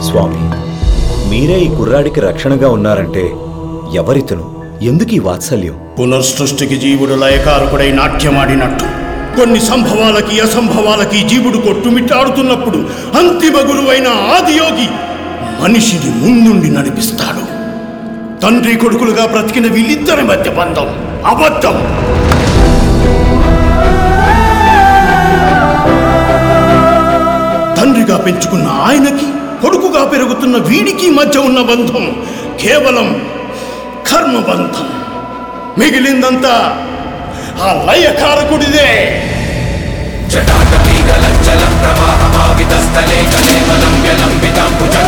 స్వామి మీరే ఈ కుర్రాడికి రక్షణగా ఉన్నారంటే ఎవరితను ఎందుకు ఈ వాత్సల్యం పునర్సృష్టికి జీవుడు లయకారకుడై నాట్యమాడినట్టు కొన్ని సంభవాలకి అసంభవాలకి జీవుడు కొట్టుమిట్టాడుతున్నప్పుడు అంతిమ గురువైన ఆదియోగి మనిషిని ముందుండి నడిపిస్తాడు తండ్రి కొడుకులుగా బ్రతికిన వీళ్ళిద్దరి మధ్య బంధం అబద్ధం తండ్రిగా పెంచుకున్న ఆయనకి కొడుకుగా పెరుగుతున్న వీడికి మధ్య ఉన్న బంధం కేవలం కర్మబంధం మిగిలిందంతా ఆ లయకారకుడిదే జటాటపీగలంచలం ప్రవాహమావితస్థలే కలేవలం వ్యలంబితాంబుజ